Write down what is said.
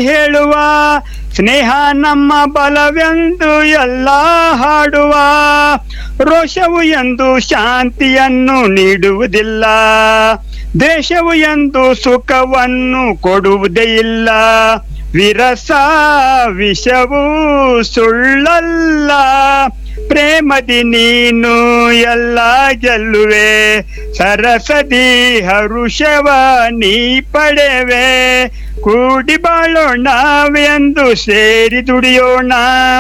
ಹೇಳುವ ಸ್ನೇಹ ನಮ್ಮ ಬಲವೆಂದು ಎಲ್ಲ ಹಾಡುವ ರೋಷವು ಎಂದು ಶಾಂತಿಯನ್ನು ನೀಡುವುದಿಲ್ಲ ದೇಶವು ಎಂದು ಸುಖವನ್ನು ಕೊಡುವುದೇ ಇಲ್ಲ ವಿರಸ ವಿಷವು ಸುಳ್ಳಲ್ಲ ಪ್ರೇಮದಿ ನೀನು ಎಲ್ಲ ಗೆಲ್ಲುವೆ ಸರಸದಿ ಹರುಷವ ನೀ ಪಡೆವೆ ಕೂಡಿ ಬಾಳೋಣ ಎಂದು ಸೇರಿ ದುಡಿಯೋಣ